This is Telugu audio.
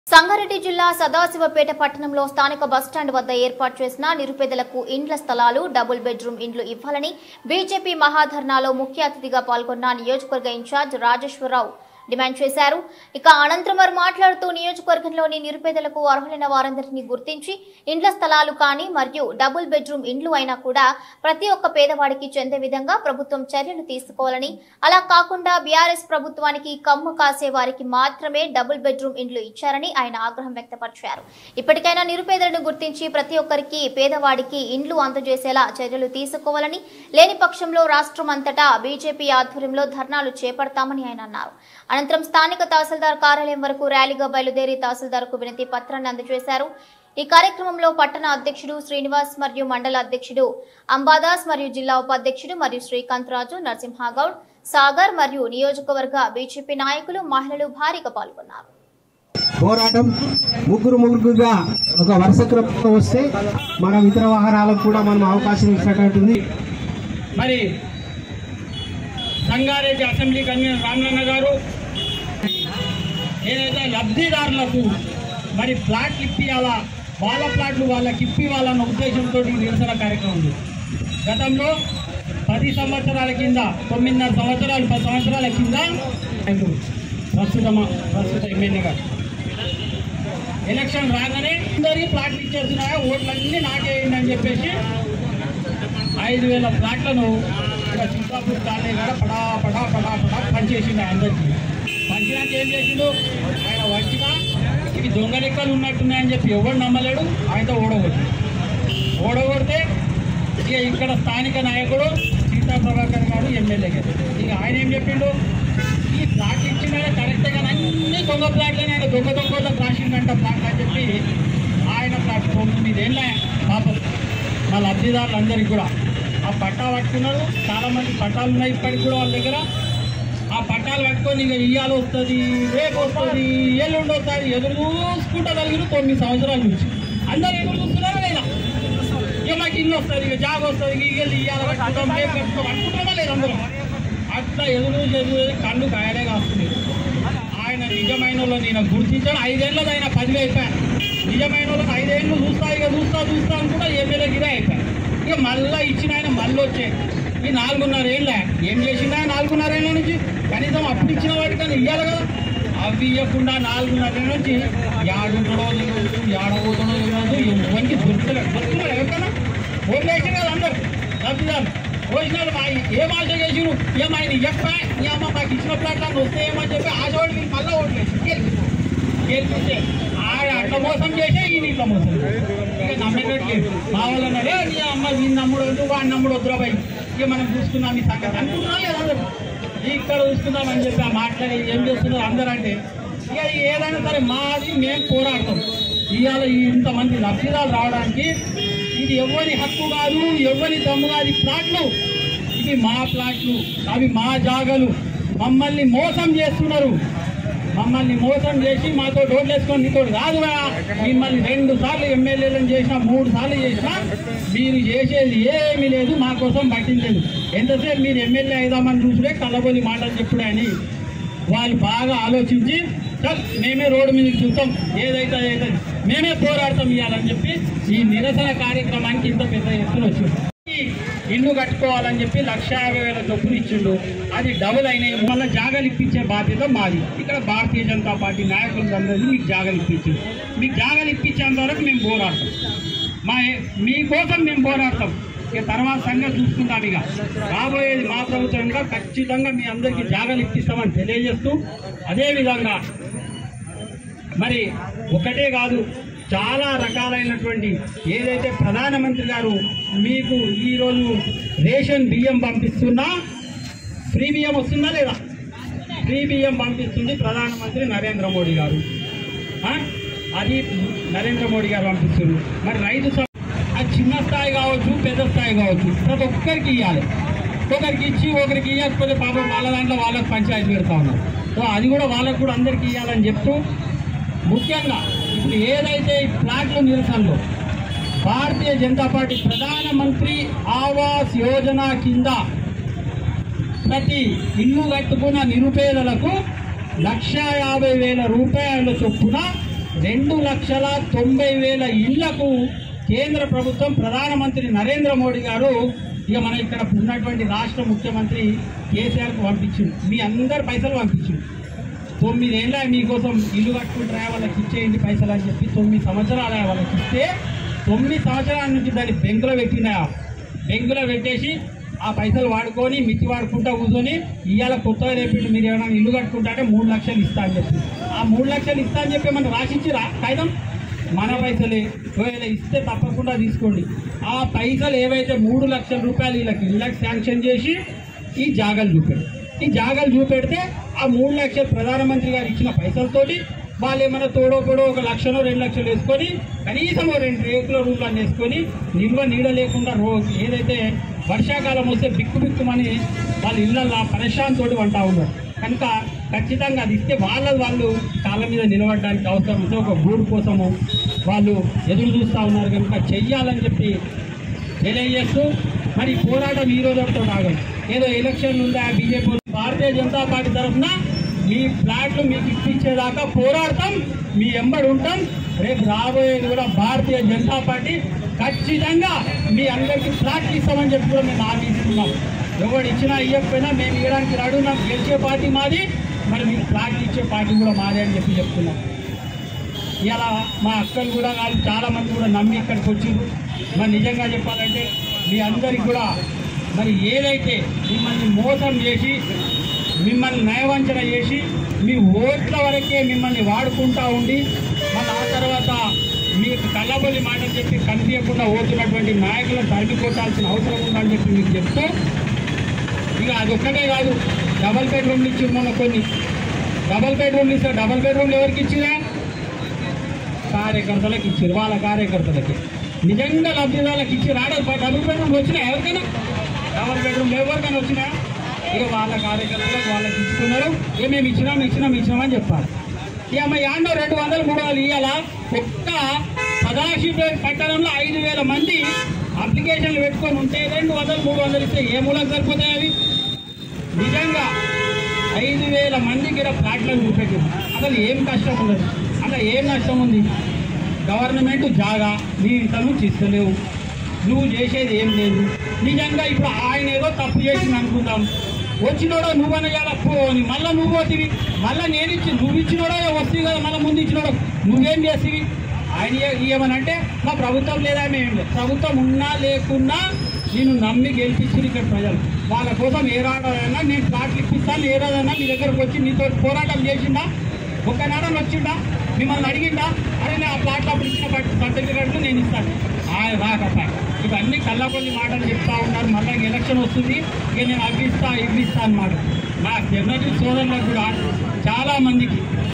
సంగారెడ్డి జిల్లా సదాశివపేట పట్టణంలో స్థానిక బస్టాండ్ వద్ద ఏర్పాటు చేసిన నిరుపేదలకు ఇండ్ల స్థలాలు డబుల్ బెడ్రూమ్ ఇండ్లు ఇవ్వాలని బీజేపీ మహాధర్నాలో ముఖ్య అతిథిగా పాల్గొన్న నియోజకవర్గ ఇన్ఛార్జ్ రాజేశ్వరరావు డిమాండ్ చేశారు ఇక అనంతరం వారు మాట్లాడుతూ నియోజకవర్గంలోని నిరుపేదలకు అర్హులైన వారందరినీ గుర్తించి ఇండ్ల స్థలాలు కానీ మరియు డబుల్ బెడ్రూమ్ ఇండ్లు అయినా కూడా ప్రతి ఒక్క పేదవాడికి చెందే విధంగా ప్రభుత్వం చర్యలు తీసుకోవాలని అలా కాకుండా బీఆర్ఎస్ ప్రభుత్వానికి కమ్ము కాసే వారికి మాత్రమే డబుల్ బెడ్రూమ్ ఇండ్లు ఇచ్చారని ఆయన ఆగ్రహం వ్యక్తపరిచారు ఇప్పటికైనా నిరుపేదలను గుర్తించి ప్రతి ఒక్కరికి పేదవాడికి ఇండ్లు అందజేసేలా చర్యలు తీసుకోవాలని లేని పక్షంలో రాష్ట్రం అంతటా బీజేపీ ఆధ్వర్యంలో ధర్నాలు చేపడతామని ఆయన అన్నారు అనంతరం స్థానిక తహసీల్దార్ కార్యాలయం వరకు ర్యాలీగా బయలుదేరి తహసీల్దార్కు వినతి పత్రాన్ని అందజేశారు ఈ కార్యక్రమంలో పట్టణ అధ్యక్షుడు శ్రీనివాస్ మరియు మండల అధ్యక్షుడు అంబాదాస్ మరియు జిల్లా ఉపాధ్యక్షుడు మరియు శ్రీకాంత్ రాజు నరసింహగౌడ్ సాగర్ మరియు నియోజకవర్గ బీజేపీ నాయకులు మహిళలు భారీగా పాల్గొన్నారు పోరాటం ముగ్గురు ముగ్గురుగా ఒక వరుస క్రమంలో వస్తే మనం ఇతర వాహనాలకు కూడా మనం అవకాశం ఇచ్చినట్టుంది మరి సంగారెడ్డి అసెంబ్లీ కన్వీనర్ రామలన్న గారు ఏదైతే లబ్ధిదారులకు మరి ప్లాట్లు ఇప్పియాలా వాళ్ళ ప్లాట్లు వాళ్ళకి ఇప్పివ్వాలన్న ఉద్దేశంతో ఈ నిరసన కార్యక్రమం ఉంది గతంలో పది సంవత్సరాల కింద తొమ్మిదిన్నర సంవత్సరాలు పది సంవత్సరాల కింద ప్రస్తుత ప్రస్తుత ఎమ్మెల్యే గారు ఎలక్షన్ రాగానే అందరికీ ప్లాట్లు ఇచ్చేస్తున్నాయా ఓట్లన్నీ నాకేయండి అని చెప్పేసి ఐదు వేల ప్లాట్లను ఇక్కడ సింగాపూర్ కాలనీ కూడా పడా పడా పడా పడా పనిచేసిండు అందరికీ పంచినాక ఏం చేసిండు ఆయన వచ్చిన ఇవి దొంగ లెక్కలు ఉన్నట్టున్నాయని చెప్పి ఎవడు నమ్మలేడు ఆయనతో ఓడగొట్టు ఓడగొడితే ఇక ఇక్కడ స్థానిక నాయకుడు సీతా ప్రభాకర్ గారు ఎమ్మెల్యే గారు ఇక ఆయన ఏం చెప్పిండు ఈ ప్లాట్లు ఇచ్చిన కరెక్టే కానీ అన్ని దొంగ ప్లాట్లని ఆయన దొంగ దొంగ రాసిండంట ప్లాట్లు అని చెప్పి ఆయన ప్లాట్ తొమ్మిదేళ్ళ పాపం మా లబ్ధిదారులందరికీ కూడా ఆ పట్టా పట్టుకున్నారు చాలా మంది పట్టాలు ఉన్నాయి ఇప్పటికి కూడా వాళ్ళ దగ్గర ఆ పట్టాలు పట్టుకొని ఇక ఇయ్యాలి వస్తుంది రేపు వస్తుంది ఎల్లుండి వస్తుంది ఎదురు చూసుకుంటా కలిగిన తొమ్మిది సంవత్సరాల నుంచి అందరు ఎదురు చూస్తున్నారా లేదా ఇక మాకు ఇల్లు వస్తుంది ఇక జాబ్ వస్తుంది ఇక ఇల్లు ఇయ్యాలి కట్టుకుంటాం రేపు కట్టుకుంటాం అనుకుంటారా లేదు అందరూ అట్లా ఎదురు ఎదురు కళ్ళు కాయలే కాస్తుంది ఆయన నిజమైన వాళ్ళని నేను గుర్తించాను ఐదేళ్ళది ఆయన పదివే అయిపోయాను నిజమైన వాళ్ళకి ఐదేళ్ళు చూస్తా ఇక చూస్తా చూస్తా అని కూడా ఎమ్మెల్యే గిరే అయిపోయాను ఇక మళ్ళీ ఇచ్చిన ఆయన మళ్ళీ వచ్చే ఈ నాలుగున్నర ఏళ్ళ ఏం చేసిందా నాలుగున్నర ఏళ్ళ నుంచి కనీసం అప్పుడు ఇచ్చిన వాటికన్నా ఇవ్వాలి కదా అవి ఇవ్వకుండా నాలుగున్నర ఏళ్ళ నుంచి యాడుంటాడో తెలియదు యాడబోతాడో తెలియదు ఎవరికి దొరుకుతలేదు దొరుకుతున్నాడు ఎవరికైనా ఓట్లు వేసారు కదా అందరు లబ్ధిదారు భోజనాలు మా ఏం ఆశ చేసిరు ఏం ఆయన చెప్పా ఏమో మాకు ఇచ్చిన ప్లాట్లను వస్తే ఏమని చెప్పి ఆశవాడు మీకు మళ్ళీ ఓట్లు వేసి గెలిపిస్తే ఆడ అట్లా మోసం చేసే ఈయన ఇట్లా మోసం ఇక నమ్మేటట్లేదు మా వాళ్ళు అన్నారే నీ అమ్మ వీని నమ్ముడు వద్దు వాడి నమ్ముడు వద్దురా భయ్ ఇక మనం చూసుకుందాం ఈ సంగతి అనుకుంటున్నా లేదా అందరూ? ఇక్కడ చూసుకుందాం అని చెప్పి ఆ మాట్లాడి ఏం చేస్తున్నారు అందరూ అంటే ఇక ఏదైనా సరే మాది మేము పోరాడతాం ఇవాళ ఇంతమంది లబ్ధిదారులు రావడానికి ఇది ఎవరి హక్కు కాదు ఎవరి దమ్ము కాదు ఈ ప్లాట్లు ఇవి మా ప్లాట్లు అవి మా జాగలు మమ్మల్ని మోసం చేస్తున్నారు మమ్మల్ని మోసం చేసి మాతో రోడ్లు వేసుకొని నీతో కాదురా మిమ్మల్ని రెండు సార్లు ఎమ్మెల్యేలను చేసినా మూడు సార్లు చేసినా మీరు చేసేది ఏమీ లేదు మా కోసం పట్టించలేదు ఎంతసేపు మీరు ఎమ్మెల్యే అయిదామని చూసుడే కళ్ళబోలి మాటలు చెప్పుడే అని వాళ్ళు బాగా ఆలోచించి "చల్, మేమే రోడ్డు మీదకి చూస్తాం ఏదైతే అదైతే మేమే పోరాడతాం ఇవ్వాలని చెప్పి ఈ నిరసన కార్యక్రమానికి ఇంత పెద్ద ఎత్తున వచ్చింది ఇల్లు కట్టుకోవాలని చెప్పి లక్ష యాభై వేల చొప్పులు ఇచ్చిండు అది డబుల్ అయినాయి మళ్ళీ జాగాలు ఇప్పించే బాధ్యత మాది ఇక్కడ భారతీయ జనతా పార్టీ నాయకులు అందరినీ మీకు జాగాలు ఇప్పించింది మీకు జాగాలు ఇప్పించేంత వరకు మేము పోరాడతాం మా మీకోసం మేము పోరాడతాం ఇక తర్వాత సంగతి చూసుకుంటాం ఇక రాబోయేది మా ప్రభుత్వంగా ఖచ్చితంగా మీ అందరికీ జాగాలు ఇప్పిస్తామని తెలియజేస్తూ అదేవిధంగా మరి ఒకటే కాదు చాలా రకాలైనటువంటి ఏదైతే ప్రధానమంత్రి గారు మీకు ఈరోజు రేషన్ బియ్యం పంపిస్తున్నా ఫ్రీ బియ్యం వస్తుందా లేదా ఫ్రీ బియ్యం పంపిస్తుంది ప్రధానమంత్రి నరేంద్ర మోడీ గారు ఆ? అది నరేంద్ర మోడీ గారు పంపిస్తున్నారు మరి రైతు సమ- అది చిన్న స్థాయి కావచ్చు పెద్ద స్థాయి కావచ్చు ప్రతి ఒక్కరికి ఇవ్వాలి ఒకరికి ఇచ్చి ఒకరికి ఇవ్వకపోతే పాపం వాళ్ళ దాంట్లో వాళ్ళకి పంచాయతీ పెడతా ఉన్నారు సో అది కూడా వాళ్ళకు కూడా అందరికీ ఇవ్వాలని చెప్తూ ముఖ్యంగా ఇప్పుడు ఏదైతే ఈ ప్లాట్ల నిరసనలో భారతీయ జనతా పార్టీ ప్రధానమంత్రి ఆవాస్ యోజన కింద ప్రతి ఇల్లు కట్టుకున్న నిరుపేదలకు లక్ష యాభై వేల రూపాయల చొప్పున రెండు లక్షల తొంభై వేల ఇళ్లకు కేంద్ర ప్రభుత్వం ప్రధానమంత్రి నరేంద్ర మోడీ గారు ఇక మన ఇక్కడ ఉన్నటువంటి రాష్ట్ర ముఖ్యమంత్రి కేసీఆర్కు పంపించింది మీ అందరు పైసలు పంపించింది తొమ్మిదేళ్ళ మీకోసం ఇల్లు కట్టుకుంటారా వాళ్ళకి ఇచ్చేయండి పైసలు అని చెప్పి తొమ్మిది సంవత్సరాల వాళ్ళకి ఇస్తే తొమ్మిది సంవత్సరాల నుంచి దాన్ని బెంకులో పెట్టినా బెంకులో పెట్టేసి ఆ పైసలు వాడుకొని మితి వాడుకుంటా కూర్చొని ఇవాళ కొత్తగా రేపు మీరు ఏమైనా ఇల్లు కట్టుకుంటారంటే మూడు లక్షలు ఇస్తా అని చెప్పి ఆ మూడు లక్షలు ఇస్తా అని చెప్పి మనం రాసిచ్చిరా కాగితం మన పైసలే ఒకవేళ ఇస్తే తప్పకుండా తీసుకోండి ఆ పైసలు ఏవైతే మూడు లక్షల రూపాయలు వీళ్ళకి ఇళ్ళకి శాంక్షన్ చేసి ఈ జాగాలు చూపాడు ఈ జాగాలు చూపెడితే ఆ మూడు లక్షలు ప్రధానమంత్రి గారు ఇచ్చిన పైసలతోటి వాళ్ళు ఏమైనా తోడో కూడా ఒక లక్షనో రెండు లక్షలు వేసుకొని కనీసం ఓ రెండు రేకుల రూమ్లను వేసుకొని నిల్వ నీడ లేకుండా రో ఏదైతే వర్షాకాలం వస్తే బిక్కు బిక్కుమని వాళ్ళ ఇళ్ళల్లో పరేషాన్ తోటి వంటా ఉన్నారు కనుక ఖచ్చితంగా అది ఇస్తే వాళ్ళ వాళ్ళు కాళ్ళ మీద నిలబడడానికి అవసరం ఉంటే ఒక గూడు కోసము వాళ్ళు ఎదురు చూస్తూ ఉన్నారు కనుక చెయ్యాలని చెప్పి తెలియజేస్తూ మరి పోరాటం ఈ రోజుతో ఆగదు ఏదో ఎలక్షన్ ఉందా బీజేపీ భారతీయ జనతా పార్టీ తరఫున మీ ఫ్లాట్లు మీకు ఇప్పించేదాకా పోరాడతాం మీ ఎంబడి ఉంటాం రేపు రాబోయేది కూడా భారతీయ జనతా పార్టీ ఖచ్చితంగా మీ అందరికీ ఫ్లాట్లు ఇస్తామని చెప్పి కూడా మేము హామీ ఇస్తున్నాం ఎవడు ఇచ్చినా ఇవ్వకపోయినా మేము ఇవ్వడానికి రాడున్నాం గెలిచే పార్టీ మాది మరి మీకు ఫ్లాట్లు ఇచ్చే పార్టీ కూడా మాదే అని చెప్పి చెప్తున్నాం ఇలా మా అక్కలు కూడా కాదు చాలా మంది కూడా నమ్మి ఇక్కడికి వచ్చిండ్రు మరి నిజంగా చెప్పాలంటే మీ అందరికి కూడా మరి ఏదైతే మిమ్మల్ని మోసం చేసి మిమ్మల్ని నయవంచన చేసి మీ ఓట్ల వరకే మిమ్మల్ని వాడుకుంటా ఉండి మళ్ళీ ఆ తర్వాత మీకు కళ్ళబొల్లి మాటలు చెప్పి కనిపించకుండా పోతున్నటువంటి నాయకులను తరిమి కొట్టాల్సిన అవసరం ఉందని చెప్పి మీకు చెప్తూ ఇక అదొక్కటే కాదు డబల్ బెడ్రూమ్లు ఇచ్చి మొన్న కొన్ని డబల్ బెడ్రూమ్లు ఇస్తారు డబల్ బెడ్రూమ్లు ఎవరికి ఇచ్చిరా కార్యకర్తలకు ఇచ్చారు వాళ్ళ కార్యకర్తలకి నిజంగా లబ్ధిదారులకు ఇచ్చి రాడ డబుల్ బెడ్రూమ్ వచ్చినా ఎవరికైనా డబుల్ బెడ్రూమ్ ఎవరికైనా వచ్చినా ఇక వాళ్ళ కార్యకర్తలకు వాళ్ళకి ఇచ్చుకున్నారు ఇక మేము ఇచ్చినాం ఇచ్చినాం ఇచ్చినాం అని చెప్పాలి ఇక మా యాండో రెండు వందలు మూడు వందలు ఇవ్వాలా ఒక్క సదాశివపేట పట్టణంలో ఐదు వేల మంది అప్లికేషన్లు పెట్టుకొని ఉంటే రెండు వందలు మూడు వందలు ఇస్తే ఏ మూలకు సరిపోతాయి అవి నిజంగా ఐదు వేల మందికి ఇక్కడ ఫ్లాట్లను చూపెట్టింది అసలు ఏం కష్టం ఉండదు అలా ఏం నష్టం ఉంది గవర్నమెంట్ జాగా నీ ఇంత నుంచి ఇస్తలేవు నువ్వు చేసేది ఏం లేదు నిజంగా ఇప్పుడు ఆయన ఏదో తప్పు చేసింది అనుకుందాం వచ్చినోడో నువ్వన ఇలా పోని మళ్ళీ నువ్వు పోతివి మళ్ళీ నేను ఇచ్చి నువ్వు ఇచ్చినోడో వస్తుంది కదా మళ్ళీ ముందు ఇచ్చినోడో నువ్వేం చేసివి ఆయన ఏ- ఏమనంటే మా ప్రభుత్వం లేదా మేము లేదు. ప్రభుత్వం ఉన్నా లేకున్నా నేను నమ్మి గెలిపించింది ఇక్కడ ప్రజలు వాళ్ళ కోసం ఏ రాడైనా నేను ప్లాట్లు ఇప్పిస్తాను ఏ రాదైనా మీ దగ్గరకు వచ్చి మీతో పోరాటం చేసిందా ఒక్కనాడని వచ్చిందా మిమ్మల్ని అడిగిందా అరే నేను ఆ ప్లాట్లు అప్పుడు ఇచ్చిన సర్టిఫికెట్లు నేను ఇస్తాను ఆ రాకప్ప ఇవన్నీ కళ్ళకొల్లి మాటలు చెప్తా ఉన్నారు మళ్ళీ ఎలక్షన్ వస్తుంది ఇక నేను అవి ఇస్తా ఇవి ఇస్తా అన్నమాట మా జర్నలిస్ట్ సోదరులకు కూడా చాలా మందికి